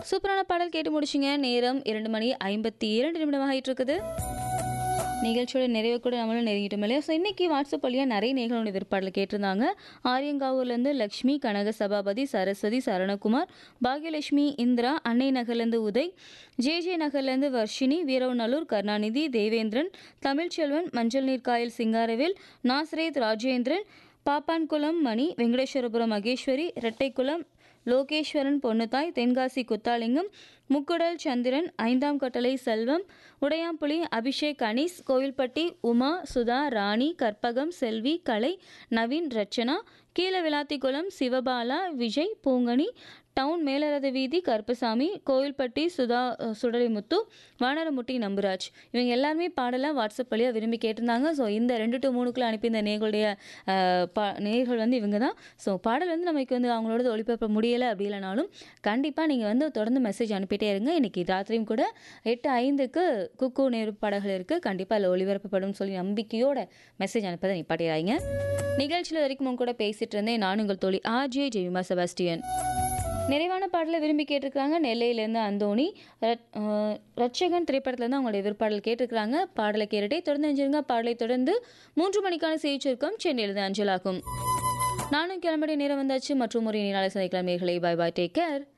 சூப்பரான பாடல் கேட்டு முடிச்சிங்க நேரம் இரண்டு மணி ஐம்பத்தி இரண்டு நிமிடம் ஆகிட்டு இருக்குது நிகழ்ச்சியோட நிறைவு கூட நம்மளும் நெருங்கிட்டோம் இல்லையா ஸோ இன்றைக்கி வாட்ஸ்அப் வழியாக நிறைய நேர்களுடைய விற்பாடல் கேட்டிருந்தாங்க ஆரியங்காவூர்லேருந்து லக்ஷ்மி கனக சபாபதி சரஸ்வதி சரணகுமார் பாக்யலட்சுமி இந்திரா அன்னை நகர்லேருந்து உதய் ஜே ஜே நகர்லேருந்து வர்ஷினி வீரவநல்லூர் கருணாநிதி தேவேந்திரன் தமிழ்ச்செல்வன் மஞ்சள் நீர்காயல் சிங்காரவேல் நாசரேத் ராஜேந்திரன் பாப்பான்குளம் மணி வெங்கடேஸ்வரபுரம் மகேஸ்வரி இரட்டைக்குளம் லோகேஸ்வரன் பொன்னுத்தாய் தென்காசி குத்தாலிங்கம் முக்குடல் சந்திரன் ஐந்தாம் கட்டளை செல்வம் உடையாம்புலி அபிஷேக் அனீஸ் கோவில்பட்டி உமா சுதா ராணி கற்பகம் செல்வி கலை நவீன் ரச்சனா கீழ விளாத்திக்குளம் சிவபாலா விஜய் பூங்கனி டவுன் மேலரத வீதி கருப்பசாமி கோவில்பட்டி சுதா சுடலிமுத்து வானரமுட்டி நம்புராஜ் இவங்க எல்லாருமே பாடலாம் வாட்ஸ்அப் வழியாக விரும்பி கேட்டிருந்தாங்க ஸோ இந்த ரெண்டு டு மூணுக்குள்ள அனுப்பி இந்த நேர்களுடைய அஹ், பா நேர்கள் வந்து இவங்க தான் ஸோ பாடல் வந்து நமக்கு வந்து அவங்களோட ஒளிபரப்ப முடியலை அப்படி இல்லைனாலும் கண்டிப்பாக நீங்கள் வந்து தொடர்ந்து மெசேஜ் அனுப்பிட்டே இருங்க இன்னைக்கு ராத்திரியும் கூட எட்டு ஐந்துக்கு குக்கு நேரு பாடல்கள் இருக்குது கண்டிப்பாக அதில் ஒளிபரப்பப்படும் சொல்லி நம்பிக்கையோட மெசேஜ் அனுப்பதை நிப்பாட்டிடுறாங்க நிகழ்ச்சியில் வரைக்கும் உங்க கூட பேசிட்டு இருந்தேன் நான் உங்கள் தோழி ஆர்ஜே ஜெய்மா செபாஸ்டியன் நிறைவான பாடலை விரும்பி கேட்டிருக்கிறாங்க நெல்லையிலேருந்து அந்தோணி ரத்- அஹ் ரட்சகன் திரைப்படத்துலேருந்து அவங்களுடைய விற்பாடல் கேட்டிருக்கிறாங்க பாடலை கேட்டுட்டே தொடர்ந்து அஞ்சிருங்க பாடலை தொடர்ந்து மூன்று மணிக்கான செய்தி சுருக்கம் சென்னையிலிருந்து அஞ்சலாகும் நானும் கிளம்புடைய நேரம் வந்தாச்சு மற்றும் ஒரு நாளை சந்திக்கலாம் நேர்களை பாய் பாய் டேக் கேர்